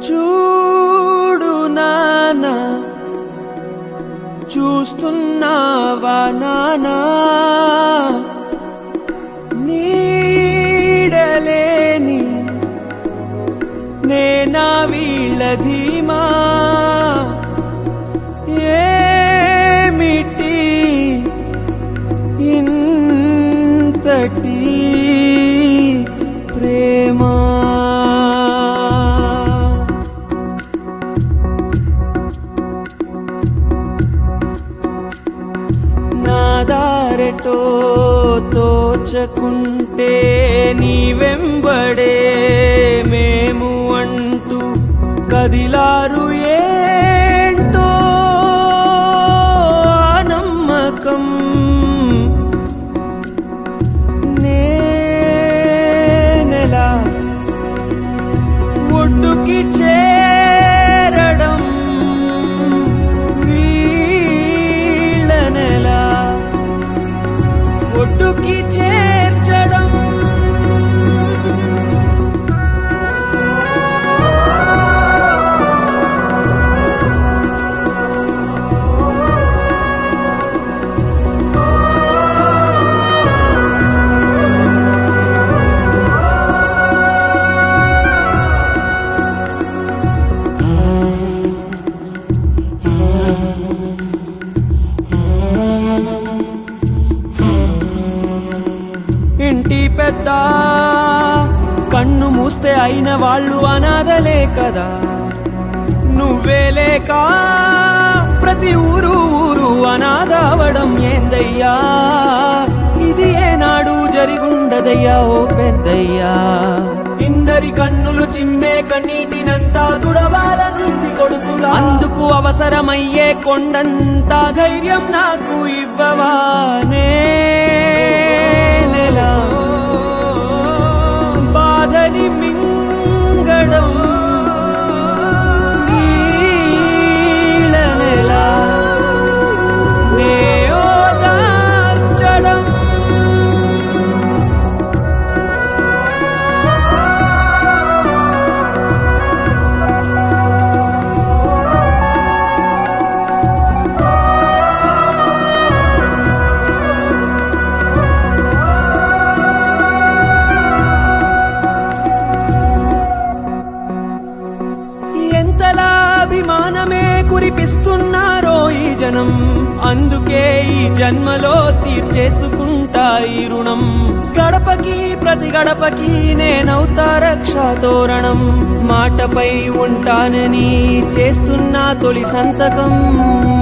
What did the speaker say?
చూడు నాన్న చూస్తున్నావా నానా నీడలేని నేనా వీళ్ళ ధీమా ఏమిటి ఇంతటి ప్రేమా నా దారెటో తోచకుంటే నీ వెంబడే మేము అంటూ కదిలారు ఏంటో ఆ నమ్మకం నేనెలా ఒడ్డుకి చేరడం వీళ్ళనెలా ఒడ్డుకి చేర్చడం ఇంటి పెద్ద కన్ను మూస్తే అయిన వాళ్ళు అనాథలే కదా నువ్వే లేక ప్రతి ఊరు ఊరు అనాథవడం ఏందయ్యా ఇది ఏనాడు జరిగుండదయ్యా ఓ పెద్దయ్యా ఇందరి కన్నులు చిమ్మే కన్నీటినంతా తుడవాలనుంది కొడుకుగా అందుకు అవసరమయ్యే కొండంత ధైర్యం నాకు ఇవ్వవా నేనెలా బాధని మింగడం నీళ్ళనెలా నే ఓదార్చడం ఎంతలా అభిమానమే కురిపిస్తున్నారో ఈ జనం అందుకే ఈ జన్మలో తీర్చేసుకుంటా ఈ రుణం గడపకి ప్రతి గడపకి నేనవుతా రక్షా తోరణం మాటపై ఉంటానని చేస్తున్నా తొలి సంతకం